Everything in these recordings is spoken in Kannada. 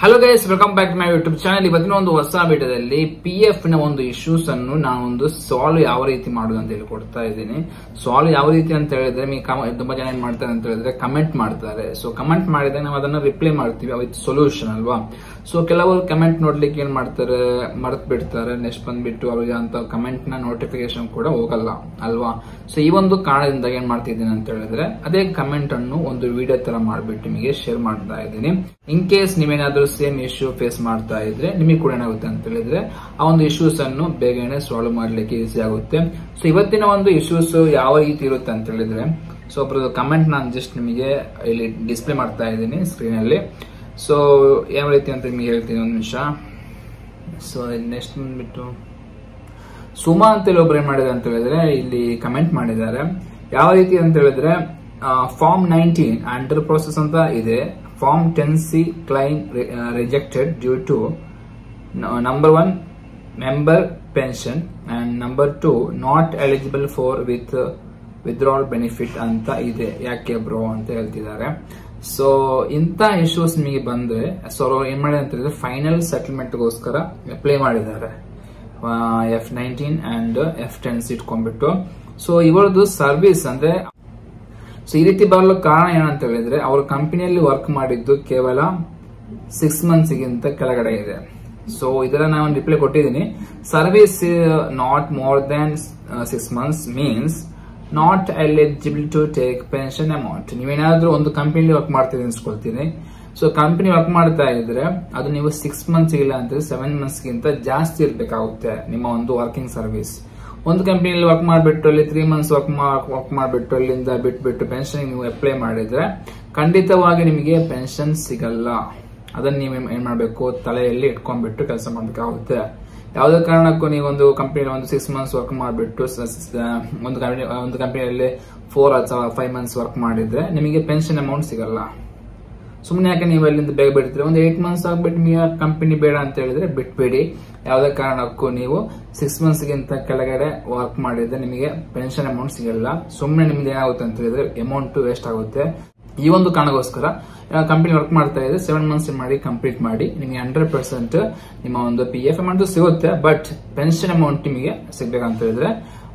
hello guys welcome back to my YouTube channel ಇವತ್ತಿನ ಒಂದು ಹೊಸ ವಿಡಿಯೋದಲ್ಲಿ ಪಿ ಎಫ್ ನ ಒಂದು ಇಶ್ಯೂಸ್ ಅನ್ನು ನಾನು ಒಂದು ಸಾಲ್ವ್ ಯಾವ ರೀತಿ ಮಾಡೋದು ಅಂತ ಹೇಳಿ ಕೊಡ್ತಾ ಇದ್ದೀನಿ ಸಾಲ್ವ್ ಯಾವ ರೀತಿ ಅಂತ ಹೇಳಿದ್ರೆ ನಿಮಗೆ ಕಮ- ತುಂಬಾ ಜನ ಏನ್ ಮಾಡ್ತಾರೆ ಅಂತ ಹೇಳಿದ್ರೆ ಕಮೆಂಟ್ ಮಾಡ್ತಾರೆ ಸೊ ಕಮೆಂಟ್ ಮಾಡಿದ್ರೆ ನಾವು ಅದನ್ನ ರಿಪ್ಲೈ ಮಾಡ್ತೀವಿ ವಿತ್ ಸೊಲ್ಯೂಷನ್ ಅಲ್ವಾ ಸೊ ಕೆಲವರು ಕಮೆಂಟ್ ನೋಡ್ಲಿಕ್ಕೆ ಏನ್ ಮಾಡ್ತಾರೆ ಮರೆತ್ ಬಿಡ್ತಾರೆ ನೆಕ್ಸ್ಟ್ ಬಂದ್ಬಿಟ್ಟು ಅವರಿಗೆ ಅಂತ ಕಮೆಂಟ್ ನ ನೋಟಿಫಿಕೇಶನ್ ಕೂಡ ಹೋಗಲ್ಲ ಅಲ್ವಾ ಸೊ ಈ ಒಂದು ಕಾರಣದಿಂದ ಏನ್ ಮಾಡ್ತಿದ್ದೀನಿ ಅಂತ ಹೇಳಿದ್ರೆ ಅದೇ ಕಮೆಂಟ್ ಅನ್ನು ಒಂದು ವಿಡಿಯೋ ತರ ಮಾಡ್ಬಿಟ್ಟು ನಿಮಗೆ ಶೇರ್ ಮಾಡ್ತಾ ಇದ್ದೀನಿ ಇನ್ ಕೇಸ್ ನೀವೇನಾದ್ರೂ ಸೇಮ್ ಇಶ್ಯೂ ಫೇಸ್ ಮಾಡ್ತಾ ಇದ್ರೆ ನಿಮಗೆ ಕೂಡ ಏನಾಗುತ್ತೆ ಅಂತ ಹೇಳಿದ್ರೆ ಆ ಒಂದು ಇಶ್ಯೂಸ್ ಅನ್ನು ಬೇಗನೆ ಸಾಲ್ವ್ ಮಾಡ್ಲಿಕ್ಕೆ ಈಸಿ ಆಗುತ್ತೆ ಸೊ ಇವತ್ತಿನ ಒಂದು ಇಶ್ಯೂಸ್ ಯಾವ ರೀತಿ ಇರುತ್ತೆ ಅಂತ ಹೇಳಿದ್ರೆ ಸೊ ಒಬ್ರದ್ದು ಕಮೆಂಟ್ ನಾನು ಜಸ್ಟ್ ನಿಮಗೆ ಇಲ್ಲಿ ಡಿಸ್ಪ್ಲೇ ಮಾಡ್ತಾ ಇದ್ದೀನಿ ಸ್ಕ್ರೀನ್ ಅಲ್ಲಿ ಸೊ ಯಾವ ರೀತಿ ಅಂತ ನಿಮಗೆ ಹೇಳ್ತೀನಿ ಒಂದು ನಿಮಿಷ ಸೊ ನೆಕ್ಸ್ಟ್ ಬಂದ್ಬಿಟ್ಟು ಸುಮಾ ಅಂತೇಳಿ ಒಬ್ರು ಏನ್ ಮಾಡಿದ್ದಾರೆ ಅಂತ ಹೇಳಿದ್ರೆ ಇಲ್ಲಿ ಕಮೆಂಟ್ ಮಾಡಿದ್ದಾರೆ ಯಾವ ರೀತಿ ಅಂತ ಹೇಳಿದ್ರೆ ಫಾರ್ಮ್ ನೈನ್ಟೀನ್ ಅಂಡರ್ ಪ್ರೋಸೆಸ್ ಅಂತ ಇದೆ form ten C claim rejected due to number one member pension and number two not eligible for with withdrawal benefit ಅಂತ ಇದೆ ಯಾಕೆ ಬ್ರೋ ಅಂತ ಹೇಳ್ತಿದ್ದಾರೆ ಸೊ ಇಂಥ ಇಶ್ಯೂಸ್ ನಿಮಗೆ ಬಂದ್ರೆ ಸೊ ಅವ್ರು ಏನ್ ಮಾಡಿದೆ ಅಂತ ಹೇಳಿದ್ರೆ ಫೈನಲ್ ಸೆಟಲ್ಮೆಂಟ್ಗೋಸ್ಕರ ಅಪ್ಲೈ ಮಾಡಿದ್ದಾರೆ F nineteen and F ten ಇಟ್ಕೊಂಡ್ಬಿಟ್ಟು ಸೊ ಇವರದ್ದು ಸರ್ವಿಸ್ ಅಂದ್ರೆ ಸೊ ಈ ರೀತಿ ಬರಲು ಕಾರಣ ಏನಂತ ಹೇಳಿದ್ರೆ ಅವ್ರ ಕಂಪನಿಯಲ್ಲಿ ವರ್ಕ್ ಮಾಡಿದ್ದು ಕೇವಲ ಸಿಕ್ಸ್ ಮಂತ್ಸ್ಗಿಂತ ಕೆಳಗಡೆ ಇದೆ ಸೊ ಇದರ ನಾನು ರಿಪ್ಲೈ ಕೊಟ್ಟಿದ್ದೀನಿ service not more than six months means not eligible to take pension amount ನೀವೇನಾದ್ರೂ ಒಂದು ಕಂಪನಿಲಿ ವರ್ಕ್ ಮಾಡ್ತೀರಿ ಅನ್ಸ್ಕೊಳ್ತೀನಿ ಸೊ ಕಂಪನಿ ವರ್ಕ್ ಮಾಡ್ತಾ ಇದ್ರೆ ಅದು ನೀವು ಸಿಕ್ಸ್ ಮಂತ್ಸ್ ಇಲ್ಲ ಅಂತ ಸೆವೆನ್ ಮಂತ್ಸ್ ಗಿಂತ ಜಾಸ್ತಿ ಇರ್ಬೇಕಾಗುತ್ತೆ ನಿಮ್ಮ ಒಂದು ವರ್ಕಿಂಗ್ ಸರ್ವಿಸ್ ಒಂದು ಕಂಪನಿಯಲ್ಲಿ ವರ್ಕ್ ಮಾಡಿಬಿಟ್ಟು ಅಲ್ಲಿ ತ್ರೀ ಮಂತ್ಸ್ ವರ್ಕ್ ವರ್ಕ್ ಮಾಡಿಬಿಟ್ಟು ಅಲ್ಲಿಂದ ಬಿಟ್ಬಿಟ್ಟು ಪೆನ್ಷನ್ ನೀವು ಅಪ್ಲೈ ಮಾಡಿದ್ರೆ ಖಂಡಿತವಾಗಿ ನಿಮಗೆ ಪೆನ್ಷನ್ ಸಿಗಲ್ಲ ಅದನ್ನ ನೀವು ಏನ್ ಮಾಡಬೇಕು ತಲೆಯಲ್ಲಿ ಇಟ್ಕೊಂಡ್ಬಿಟ್ಟು ಕೆಲಸ ಮಾಡಬೇಕಾಗುತ್ತೆ ಯಾವುದೇ ಕಾರಣಕ್ಕೂ ನೀವು ಒಂದು ಕಂಪನಿ ಒಂದು ಸಿಕ್ಸ್ ಮಂತ್ಸ್ ವರ್ಕ್ ಮಾಡಿಬಿಟ್ಟು ಒಂದು ಕಂಪನಿ ಒಂದು ಕಂಪನಿಯಲ್ಲಿ ಫೋರ್ ಅಥವಾ ಫೈವ್ ಮಂತ್ಸ್ ವರ್ಕ್ ಮಾಡಿದ್ರೆ ನಿಮಗೆ ಪೆನ್ಷನ್ ಅಮೌಂಟ್ ಸಿಗಲ್ಲ ಸುಮ್ಮನೆ ಯಾಕೆ ನೀವು ಅಲ್ಲಿಂದ ಬೇಗ ಬಿಡ್ತೀರಿ ಒಂದು ಏಟ್ ಮಂತ್ಸ್ ಆಗ್ಬಿಟ್ಟು ನೀವು ಕಂಪನಿ ಬೇಡ ಅಂತ ಹೇಳಿದ್ರೆ ಬಿಟ್ಬೇಡಿ ಯಾವುದೇ ಕಾರಣಕ್ಕೂ ನೀವು ಸಿಕ್ಸ್ ಮಂತ್ಸ್ಗಿಂತ ಕೆಳಗಡೆ ವರ್ಕ್ ಮಾಡಿದ್ರೆ ನಿಮಗೆ ಪೆನ್ಷನ್ ಅಮೌಂಟ್ ಸಿಗಲ್ಲ ಸುಮ್ಮನೆ ನಿಮ್ದು ಏನಾಗುತ್ತೆ ಅಂತ ಹೇಳಿದ್ರೆ ಅಮೌಂಟ್ ವೇಸ್ಟ್ ಆಗುತ್ತೆ ಈ ಒಂದು ಕಾರಣಕ್ಕೋಸ್ಕರ ಕಂಪನಿ ವರ್ಕ್ ಮಾಡ್ತಾ ಇದೆ ಸೆವೆನ್ ಮಂತ್ಸ್ ಮಾಡಿ ಕಂಪ್ಲೀಟ್ ಮಾಡಿ ನಿಮಗೆ ಹಂಡ್ರೆಡ್ ಪರ್ಸೆಂಟ್ ನಿಮ್ಮ ಒಂದು ಪಿ ಎಫ್ ಅಮೌಂಟ್ ಸಿಗುತ್ತೆ ಬಟ್ ಪೆನ್ಷನ್ ಅಮೌಂಟ್ ನಿಮಗೆ ಸಿಗ್ಬೇಕಂತ ಹೇಳಿದ್ರೆ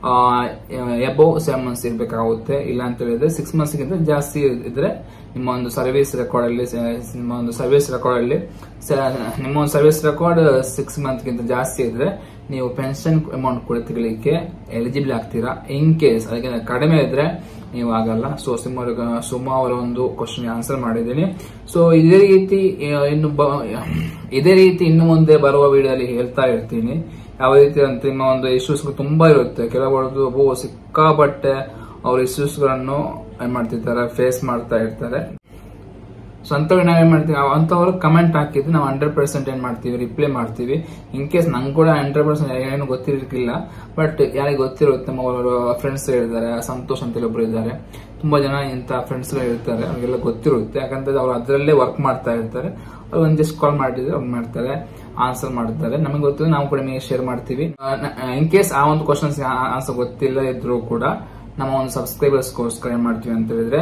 ಎಬವ್ ಸೆವೆನ್ ಮಂತ್ಸ್ ಇರಬೇಕಾಗುತ್ತೆ ಇಲ್ಲ ಅಂತ ಹೇಳಿದ್ರೆ ಸಿಕ್ಸ್ ಮಂತ್ಸ್ಗಿಂತ ಜಾಸ್ತಿ ಇದ್ರೆ ನಿಮ್ಮ ಒಂದು ಸರ್ವಿಸ್ ರೆಕಾರ್ಡ್ ಅಲ್ಲಿ ನಿಮ್ಮ ಒಂದು ಸರ್ವಿಸ್ ರೆಕಾರ್ಡ್ ಅಲ್ಲಿ ನಿಮ್ಮ ಒಂದು ಸರ್ವಿಸ್ ರೆಕಾರ್ಡ್ ಸಿಕ್ಸ್ ಮಂತ್ ಗಿಂತ ಜಾಸ್ತಿ ಇದ್ರೆ ನೀವು ಪೆನ್ಷನ್ ಅಮೌಂಟ್ ಕೂಡ ತೆಗಲಿಕ್ಕೆ ಎಲಿಜಿಬಲ್ ಆಗ್ತೀರಾ ಇನ್ ಕೇಸ್ ಅದಕ್ಕೆ ಕಡಿಮೆ ಇದ್ರೆ ನೀವು ಆಗಲ್ಲ ಸೊ ಸುಮಾರ ಸುಮಾ ಅವರ ಒಂದು ಕ್ವಶನ್ ಆನ್ಸರ್ ಮಾಡಿದ್ದೀನಿ ಸೊ ಇದೇ ರೀತಿ ಇನ್ನು ಇದೇ ರೀತಿ ಇನ್ನು ಮುಂದೆ ಬರುವ ವಿಡಿಯೋದಲ್ಲಿ ಹೇಳ್ತಾ ಇರ್ತೀನಿ ಯಾವ ರೀತಿ ಅಂತ ನಿಮ್ಮ ಒಂದು ಇಶ್ಯೂಸ್ ತುಂಬಾ ಇರುತ್ತೆ ಕೆಲವರದ್ದು ಒಬ್ಬ ಸಿಕ್ಕಾಪಟ್ಟೆ ಅವ್ರ ಇಶ್ಯೂಸ್ ಗಳನ್ನು ಏನ್ ಮಾಡ್ತಿರ್ತಾರೆ ಫೇಸ್ ಮಾಡ್ತಾ ಇರ್ತಾರೆ ಸೊ ಅಂತವ್ರು ನಾವೇನ್ ಮಾಡ್ತೀವಿ ಅಂತವ್ರು ಕಮೆಂಟ್ ಹಾಕಿದ್ರೆ ನಾವು ಹಂಡ್ರೆಡ್ ಪರ್ಸೆಂಟ್ ಏನ್ ಮಾಡ್ತೀವಿ ರಿಪ್ಲೈ ಮಾಡ್ತೀವಿ ಇನ್ ಕೇಸ್ ನಂಗೆ ಕೂಡ ಹಂಡ್ರೆಡ್ ಪರ್ಸೆಂಟ್ ಏನು ಗೊತ್ತಿರಲಿಕ್ಕಿಲ್ಲ ಬಟ್ ಯಾರಿಗೆ ಗೊತ್ತಿರುತ್ತೆ ನಮ್ಮ ಅವರ ಫ್ರೆಂಡ್ಸ್ ಇರ್ತಾರೆ ಸಂತೋಷ್ ಅಂತ ಒಬ್ರು ಇದ್ದಾರೆ ತುಂಬಾ ಜನ ಇಂಥ ಫ್ರೆಂಡ್ಸ್ ಇರ್ತಾರೆ ಅವ್ರಿಗೆಲ್ಲ ಗೊತ್ತಿರುತ್ತೆ ಯಾಕಂದ್ರೆ ಅವ್ರು ಅದರಲ್ಲೇ ವರ್ಕ್ ಮಾಡ್ತಾ ಇರ್ತಾರೆ ಅವ್ರು ಒಂದ್ ಜಸ್ಟ್ ಕಾಲ್ ಮಾಡಿದ್ರೆ ಅವ್ರು ಮಾಡ್ತಾರೆ ಆನ್ಸರ್ ಮಾಡ್ತಾರೆ ನಮಗೆ ಗೊತ್ತಿಲ್ಲ ನಾವು ಕೂಡ ನಿಮಗೆ ಶೇರ್ ಮಾಡ್ತೀವಿ ಇನ್ ಕೇಸ್ ಆ ಒಂದು ಕ್ವಶನ್ಸ್ ಆನ್ಸರ್ ಗೊತ್ತಿಲ್ಲ ಇದ್ರು ಕೂಡ ನಮ್ಮ ಒಂದು ಸಬ್ಸ್ಕ್ರೈಬರ್ಸ್ಗೋಸ್ಕರ ಏನ್ ಮಾಡ್ತೀವಿ ಅಂತ ಹೇಳಿದ್ರೆ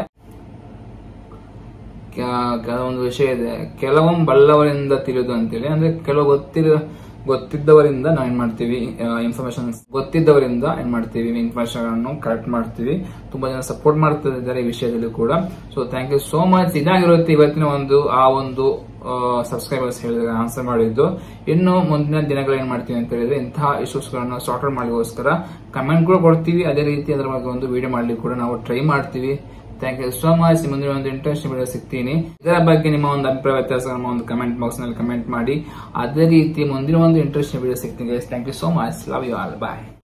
ಕೆಲವೊಂದು ವಿಷಯ ಇದೆ ಕೆಲವೊಂದು ಬಲ್ಲವರಿಂದ ತಿಳಿದು ಅಂತೇಳಿ ಅಂದ್ರೆ ಕೆಲವು ಗೊತ್ತಿರ ಗೊತ್ತಿದ್ದವರಿಂದ ನಾವು ಏನ್ ಮಾಡ್ತೀವಿ ಇನ್ಫಾರ್ಮೇಶನ್ ಗೊತ್ತಿದ್ದವರಿಂದ ಏನ್ ಮಾಡ್ತೀವಿ ಇನ್ಫಾರ್ಮೇಶನ್ ಅನ್ನು ಕರೆಕ್ಟ್ ಮಾಡ್ತೀವಿ ತುಂಬಾ ಜನ ಸಪೋರ್ಟ್ ಮಾಡ್ತಾ ಇದ್ದಾರೆ ಈ ವಿಷಯದಲ್ಲಿ ಕೂಡ so thank you so much ಇದಾಗಿರುತ್ತೆ ಇವತ್ತಿನ ಒಂದು ಆ ಒಂದು ಸಬ್ಸ್ಕ್ರೈಬರ್ಸ್ ಹೇಳಿದ್ರೆ ಆನ್ಸರ್ ಮಾಡಿದ್ದು ಇನ್ನು ಮುಂದಿನ ದಿನಗಳು ಏನ್ ಮಾಡ್ತೀವಿ ಅಂತ ಹೇಳಿದ್ರೆ ಇಂತಹ ಇಶ್ಯೂಸ್ ಗಳನ್ನು ಸಾರ್ಟ್ ಔಟ್ ಮಾಡಲಿಗೋಸ್ಕರ ಕಮೆಂಟ್ ಕೂಡ ಕೊಡ್ತೀವಿ ಅದೇ ರೀತಿ ಅದರ ಬಗ್ಗೆ ಒಂದು ವಿಡಿಯೋ ಮಾಡ್ಲಿಕ್ಕೆ ಕೂಡ ನಾವು ಟ್ರೈ ಮಾಡ್ತೀವಿ ಥ್ಯಾಂಕ್ ಯು ಸೋ ಮಚ್ ಮುಂದಿನ ಒಂದು ಇಂಟ್ರೆಸ್ಟಿಂಗ್ ವಿಡಿಯೋ ಸಿಗ್ತೀನಿ ಇದರ ಬಗ್ಗೆ ನಿಮ್ಮ ಒಂದು ಅಭಿಪ್ರಾಯ ವ್ಯತ್ಯಾಸ ನಮ್ಮ ಒಂದು ಕಮೆಂಟ್ ಬಾಕ್ಸ್ ನಲ್ಲಿ ಕಮೆಂಟ್ ಮಾಡಿ ಅದೇ ರೀತಿ ಮುಂದಿನ ಒಂದು ಇಂಟ್ರೆಸ್ಟಿಂಗ್ ವಿಡಿಯೋ ಸಿಗ್ತೀನಿ thank you so much love you all bye